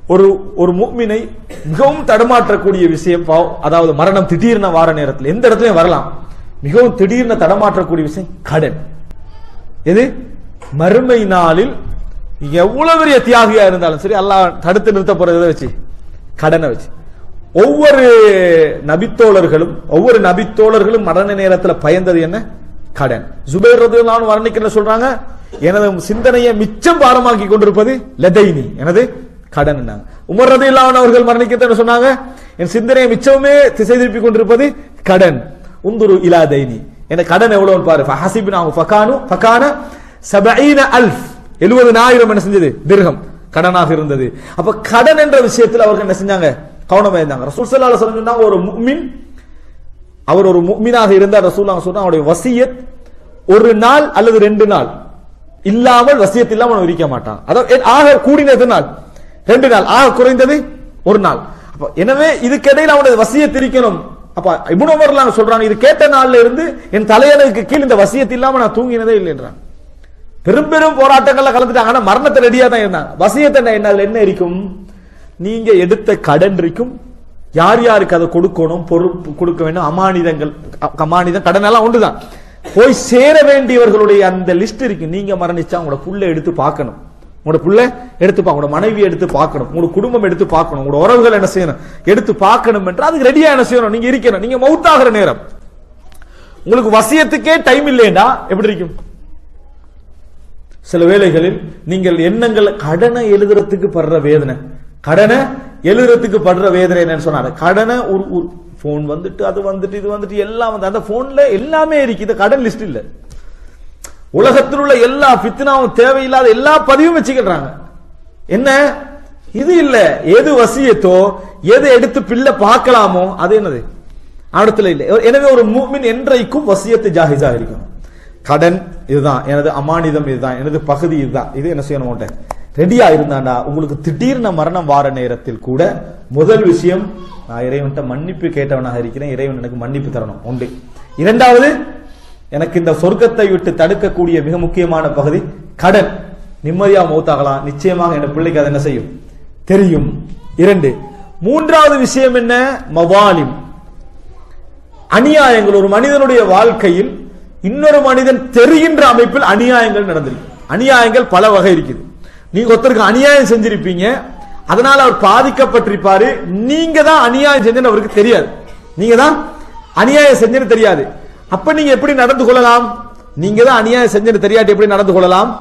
ஒரு ஒரு முக்மினை மிகவும் தடமாற்றக்கூடிய விஷயம் பாவம், அதாவது மரணம் திடீர்னு வார நேரத்தில் எந்த இடத்துலயும் வரலாம் மிகவும் திடீர்னு தடமாற்றக்கூடிய விஷயம் கடன் எது மறுமை நாளில் எவ்வளவு பெரிய தியாகியா இருந்தாலும் சரி அல்லாஹ் தடுத்து நிறுத்த போறதை வச்சு கடனை வச்சு ஒவ்வொரு நபித்தோழர்களும் ஒவ்வொரு நபித்தோழர்களும் மரண நேரத்துல பயந்தது என்ன கடன் ஜுபைர் ரதியல்லாஹு வர்ணிக்கல சொல்றாங்க எனது சிந்தனையை மிச்சம் பாரமாக்கி கொண்டிருப்பது லதைனி எனது கடன் உமர் ரதியல்லாஹு அவர்கள் மரணிக்கத்தை என்ன சொன்னாங்க என் சிந்தனையை மிச்சமே திசை திருப்பி கொண்டிருப்பது கடன் உந்துரு இலா தைனி என் கடன் எவ்வளவு பாரு ஃபஹசிப்னாஹு ஃபகானு ஃபகான சபஈன அல்ஃப் எழுபதுனாயிரம் என்ன செஞ்சது திர்ஹம் கடனாக இருந்தது அப்ப கடன் என்ற விஷயத்தில் அவர்கள் என்ன செஞ்சாங்க கவனமா இருந்தாங்க ரசூல் ஸல்லல்லாஹு அலைஹி வஸல்லம் சொன்னாங்க ஒரு முஃமின் அவர் ஒரு முஃமினாக இருந்தார் ரசூலுல்லாஹ் சொன்னா அவருடைய வசியத் ஒரு நாள் அல்லது ரெண்டு நாள் இல்லாமல் வசியத் இல்லாமல் அவன் விரிக்க மாட்டான் அதாவது எ- ஆக கூடினது நாள் ரெண்டு நாள் ஆக குறைந்தது ஒரு நாள் அப்ப எனவே இதுக்கிடையில் அவனுடைய வசியத் இருக்கணும் அப்ப இப்னு உமர்லாம் சொல்றாங்க இது கேட்ட நாள்ல இருந்து என் தலையணுக்கு கீழ் இந்த வசியத் இல்லாம நான் தூங்கினதே இல்லைன்றான் பெரும் பெரும் போராட்டங்கள்ல கலந்துட்டாங்க ஆனா மரணத்தை ரெடியா தான் இருந்தாங்க வசியத்தை என்ன- என்ன அதுல என்ன இருக்கும் நீங்க எடுத்த கடன் இருக்கும் யார் யாருக்கு அதை கொடுக்கணும் பொறுப்பு கொடுக்க வேண்டும் அமானிதங்கள் அ- அமானிதம் கடன் எல்லாம் உண்டுதான் போய் சேர வேண்டியவர்களுடைய அந்த லிஸ்ட் இருக்கு நீங்க மரணிச்சா உங்களோட புள்ள எடுத்து பார்க்கணும் உங்களோட புள்ள எடுத்து பார்க்கணும் உங்களோட மனைவி எடுத்து பார்க்கணும் உங்களோட குடும்பம் எடுத்து பார்க்கணும் உங்களோட உறவுகள் என்ன செய்யணும் எடுத்து பார்க்கணும் என்று அதுக்கு ரெடியா என்ன செய்யணும் நீங்க இருக்கணும் நீங்க மவுத்தாகிற நேரம் உங்களுக்கு வசியத்துக்கே டைம் இல்லையேடா எப்படி இருக்கும் சில வேளைகளில் நீங்கள் எண்ணங்கள் கடனை எழுதுறதுக்கு படுற வேதனை கடனை எழுதுறதுக்கு படுற வேதனை என்னன்னு சொன்னாரு கடனை ஒரு போன் வந்துட்டு அது வந்துட்டு இது வந்துட்டு எல்லாம் வந்து அந்த போன்ல எல்லாமே இருக்கு இது கடன் லிஸ்ட் இல்ல உலகத்தில் உள்ள எல்லா பித்னாவும் தேவையில்லாத எல்லா பதிவும் வச்சுக்கிறாங்க என்ன இது இல்ல எது வசியத்தோ எது எடுத்து பிள்ளை பார்க்கலாமோ அது என்னது அவனத்துல இல்லை எனவே ஒரு மூமின் என்றைக்கும் வசியத்து ஜாஹிஸா இருக்கும் கடன் இதுதான் எனது அமானிதம் இதுதான் எனது பகுதி இதுதான் இது என்ன செய்யணும் உன்கிட்ட ரெடியா இருந்தாண்டா உங்களுக்கு திடீர்னு மரணம் வார நேரத்தில் கூட முதல் விஷயம் நான் இறைவன்கிட்ட மன்னிப்பு கேட்டவனாக இருக்கிறேன் இறைவன் எனக்கு மன்னிப்பு தரணும் உண்டு இரண்டாவது எனக்கு இந்த சொர்க்கத்தை விட்டு தடுக்கக்கூடிய மிக முக்கியமான பகுதி கடன் நிம்மதியா மௌத்தாகலாம் நிச்சயமாக என் பிள்ளைக்கு அது என்ன செய்யும் தெரியும் இரண்டு மூன்றாவது விஷயம் என்ன மவாலிம் அநியாயங்கள் ஒரு மனிதனுடைய வாழ்க்கையில் இன்னொரு மனிதன் தெரிகின்ற அமைப்பில் அநியாயங்கள் நடந்திருக்கு அநியாயங்கள் பல வகை இருக்குது நீங்க ஒருத்தருக்கு அநியாயம் செஞ்சிருப்பீங்க அதனால அவர் பாதிக்கப்பட்டிருப்பாரு நீங்க தான் அநியாயம் செஞ்சேன்னு அவருக்கு தெரியாது நீங்க தான் அநியாயம் செஞ்சேன்னு தெரியாது அப்ப நீங்க எப்படி நடந்து கொள்ளலாம் நீங்க தான் அநியாயம் செஞ்சேன்னு தெரியாட்டி எப்படி நடந்து கொள்ளலாம்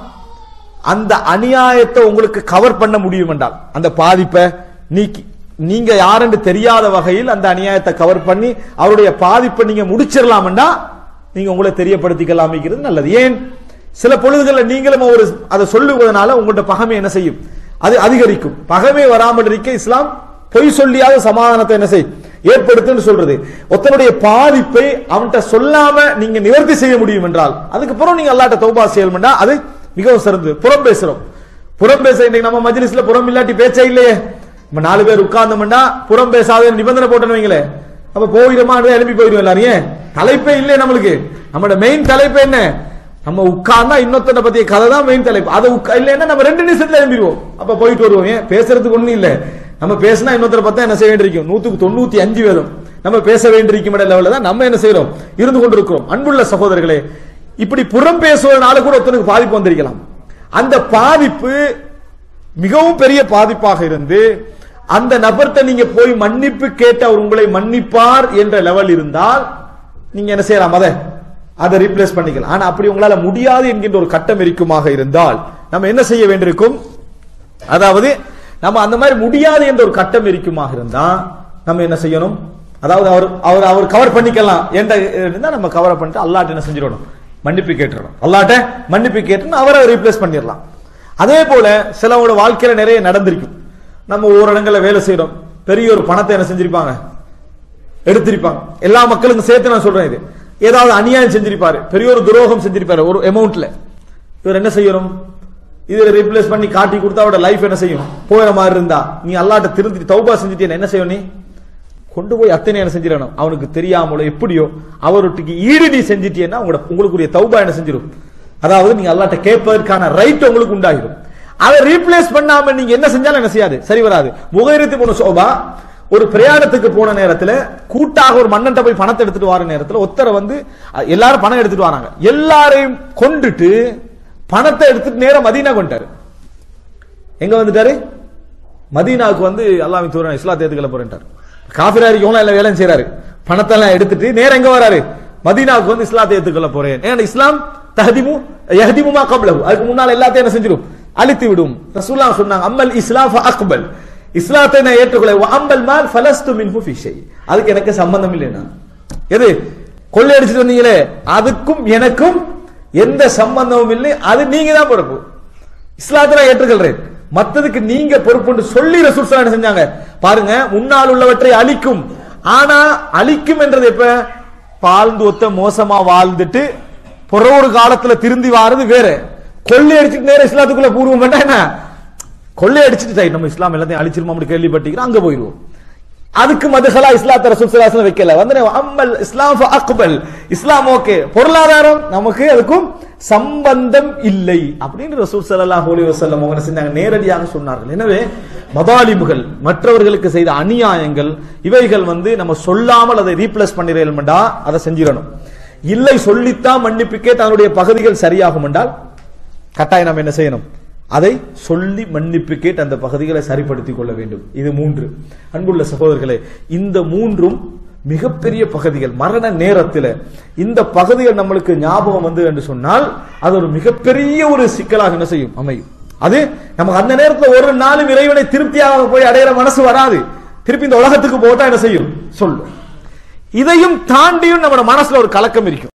அந்த அநியாயத்தை உங்களுக்கு கவர் பண்ண முடியும் என்றால் அந்த பாதிப்பை நீக்கி நீங்க யாருன்னு தெரியாத வகையில் அந்த அநியாயத்தை கவர் பண்ணி அவருடைய பாதிப்பை நீங்க முடிச்சிடலாம்டா நீங்க உங்களை தெரியப்படுத்திக்கலாமிக்கிறது நல்லது ஏன் சில பொழுதுகளில் நீங்களும் ஒரு அதை சொல்லுவதனால உங்கள்ட்ட பகமை என்ன செய்யும் அது அதிகரிக்கும் பகமை வராமல் இருக்க இஸ்லாம் பொய் சொல்லியாத சமாதானத்தை என்ன செய் ஏற்படுத்துன்னு சொல்றது ஒருத்தனுடைய பாதிப்பை அவன்கிட்ட சொல்லாம நீங்க நிவர்த்தி செய்ய முடியும் என்றால் அதுக்கப்புறம் நீங்க அல்லாட்ட தௌபா செய்யணும்னா அது மிகவும் சிறந்தது புறம் பேசுறோம் புறம் பேச இன்னைக்கு நம்ம மஜ்லிஸ்ல புறம் இல்லாட்டி பேச்சே இல்லையே நம்ம நாலு பேர் உட்கார்ந்தோம்னா புறம் பேசாத நிபந்தனை போட்டோன்னு வைங்களே அப்ப போயிடுமா எழுப்பி போயிடும் எல்லாரும் ஏன் தலைப்பே இல்லையே நம்மளுக்கு நம்மளோட மெயின் தலைப்பு என்ன நம்ம உட்கார்ந்தா இன்னொருத்தனை பத்திய கதை தான் மெயின் தலைப்பு அதை உட்கா இல்லைன்னா நம்ம ரெண்டு நிமிஷத்துல எழும்பிடுவோம் அப்ப போயிட்டு வருவோம் ஏன் பேசுறதுக்கு ஒண்ணும் இல்ல நம்ம பேசினா இன்னொருத்தரை பார்த்தா என்ன செய்ய வேண்டியிருக்கும் நூத்துக்கு தொண்ணூத்தி அஞ்சு வேதம் நம்ம பேச வேண்டியிருக்கும் லெவலில் தான் நம்ம என்ன செய்யறோம் இருந்து கொண்டிருக்கிறோம் அன்புள்ள சகோதரர்களே இப்படி புறம் பேசுவதனால கூட ஒருத்தனுக்கு பாதிப்பு வந்திருக்கலாம் அந்த பாதிப்பு மிகவும் பெரிய பாதிப்பாக இருந்து அந்த நபர்கிட்ட நீங்க போய் மன்னிப்பு கேட்டு அவர் உங்களை மன்னிப்பார் என்ற லெவல் இருந்தால் நீங்க என்ன செய்யலாம் அதை அதை ரீப்ளேஸ் பண்ணிக்கலாம் ஆனா அப்படி உங்களால முடியாது என்கின்ற ஒரு கட்டம் இருக்குமாக இருந்தால் நம்ம என்ன செய்ய வேண்டியிருக்கும் அதாவது நம்ம அந்த மாதிரி முடியாது என்ற ஒரு கட்டம் இருக்குமாக இருந்தா நம்ம என்ன செய்யணும் அதாவது அவர் அவர் அவர் கவர் பண்ணிக்கலாம் என்ற இருந்தா நம்ம கவர் பண்ணிட்டு அல்லாட்ட என்ன செஞ்சிடணும் மன்னிப்பு கேட்டுறணும் அல்லாட்ட மன்னிப்பு கேட்டு அவரை ரீப்ளேஸ் பண்ணிடலாம் அதே போல சிலவோட வாழ்க்கையில நிறைய நடந்திருக்கும் நம்ம ஓரிடங்களில் வேலை செய்யறோம் பெரிய ஒரு பணத்தை என்ன செஞ்சிருப்பாங்க எடுத்திருப்பாங்க எல்லா மக்களுக்கும் சேர்த்து நான் சொல்றேன் இது ஏதாவது அநியாயம் செஞ்சிருப்பாரு பெரிய ஒரு துரோகம் செஞ்சிருப்பாரு ஒரு அமௌண்ட்ல இவர் என்ன செய்யணும் இதுல ரீப்ளேஸ் பண்ணி காட்டி கொடுத்தா அவரோட லைஃப் என்ன செய்யும் போயிற மாதிரி இருந்தா நீ அல்லாட்ட திருந்தி தௌபா செஞ்சுட்டே என்ன செய்யும் நீ கொண்டு போய் அத்தனை என்ன செஞ்சிடணும் அவனுக்கு தெரியாமலோ எப்படியோ அவருக்கு ஈடு நீ செஞ்சிட்டீன்னா உங்களோட உங்களுக்குரிய தௌபா என்ன செஞ்சிடும் அதாவது நீங்க அல்லாட்ட கேட்பதற்கான ரைட் உங்களுக்கு உண்டாகிடும் அதை ரீப்ளேஸ் பண்ணாம நீங்க என்ன செஞ்சாலும் என்ன செய்யாது சரி வராது முகைரத்தி போன சோபா ஒரு பிரயாணத்துக்கு போன நேரத்துல கூட்டாக ஒரு மன்னன்ட்ட போய் பணத்தை எடுத்துட்டு வர நேரத்துல ஒத்தரை வந்து அஹ், எல்லாரும் பணம் எடுத்துட்டு வராங்க எல்லாரையும் கொண்டுட்டு பணத்தை எடுத்துட்டு நேரா மதீனா கொண்டாரு எங்க வந்துட்டாரு மதீனாவுக்கு வந்து அல்லாஹ் தூரம் இஸ்லாத்தை ஏத்துக்கல போறேன்ட்டார் காஃபிரா இருக்கவங்க எல்லாம் வேலை செய்யறாரு பணத்தை எல்லாம் எடுத்துட்டு நேரா எங்க வராரு மதீனாவுக்கு வந்து இஸ்லாத்தை ஏத்துக்கொள்ள போறேன் ஏன்னா இஸ்லாம் தஹதிமு யஹதிமுமா கப்லஹு அதுக்கு முன்னால எல்லாத்தையும் என்ன செஞ்சிடும் அழித்து விடும் ரசூலுல்லாஹ் சொன்னாங்க அம்மல் இஸ்லாம் அக்பல் இஸ்லாத்தை நான் ஏற்றுக்கொள்ள வ அம்பல் மால் ஃபலஸ்து மின்ஹு ஃபி ஷை அதுக்கு எனக்கு சம்பந்தம் இல்லைனா எது கொள்ளையடிச்சிட்டு வந்தீங்களே அதுக்கும் எனக்கும் எந்த சம்பந்தமும் இல்லை அது நீங்க தான் பொறுப்பு இஸ்லாத்தை நான் ஏற்றுக்கொள்றேன் மத்ததுக்கு நீங்க பொறுப்புன்னு சொல்லி ரசூல் ஸல்லல்லாஹு அலைஹி வஸல்லம் செஞ்சாங்க பாருங்க முன்னால் உள்ளவற்றை அழிக்கும் ஆனா அழிக்கும் என்றது எப்ப பாழ்ந்து ஒத்த மோசமா வாழ்ந்துட்டு புற ஒரு காலத்துல திருந்தி வாரது வேற கொள்ளை அடிச்சுட்டு நேரம் இஸ்லாத்துக்குள்ள பூர்வம் பண்ணா என்ன கொள்ளை அடிச்சுட்டு சரி, நம்ம இஸ்லாம் எல்லாத்தையும் அழிச்சிருமா அப்படி கேள்விப்பட்டீங்கன்னா அங்க போயிருவோம் அதுக்கு மதுகலா இஸ்லாத்த ரசூல் ஸல்லல்லாஹு அலைஹி வஸல்லம் வைக்கல வந்து அம்மல் இஸ்லாம் ஃப அக்பல் இஸ்லாம் ஓகே பொருளாதாரம் நமக்கு அதுக்கும் சம்பந்தம் இல்லை அப்படின்னு ரசூல் ஸல்லல்லாஹு அலைஹி வஸல்லம் அவங்க என்ன செஞ்சாங்க நேரடியாக சொன்னார்கள் எனவே மதாலிபுகள் மற்றவர்களுக்கு செய்த அநியாயங்கள் இவைகள் வந்து நம்ம சொல்லாமல் அதை ரீப்ளேஸ் பண்ணிடணும்டா அதை செஞ்சிடணும் இல்லை சொல்லித்தான் மன்னிப்புக்கே தன்னுடைய பகுதிகள் சரியாகும் என்றால் கட்டாயம் நாம் என்ன செய்யணும் அதை சொல்லி மன்னிப்பு கேட்டு அந்த பகுதிகளை சரிப்படுத்திக் கொள்ள வேண்டும் இது மூன்று அன்புள்ள சகோதரர்களே இந்த மூன்றும் மிகப்பெரிய பகுதிகள் மரண நேரத்தில் இந்த பகுதிகள் நம்மளுக்கு ஞாபகம் வந்து என்று சொன்னால் அது ஒரு மிகப்பெரிய ஒரு சிக்கலாக என்ன செய்யும் அமையும் அது நமக்கு அந்த நேரத்தில் ஒரு நாளும் இறைவனை திருப்தியாக போய் அடையிற மனசு வராது திருப்பி இந்த உலகத்துக்கு போட்டா என்ன செய்யும் சொல்லும் இதையும் தாண்டியும் நம்ம மனசுல ஒரு கலக்கம் இருக்கும்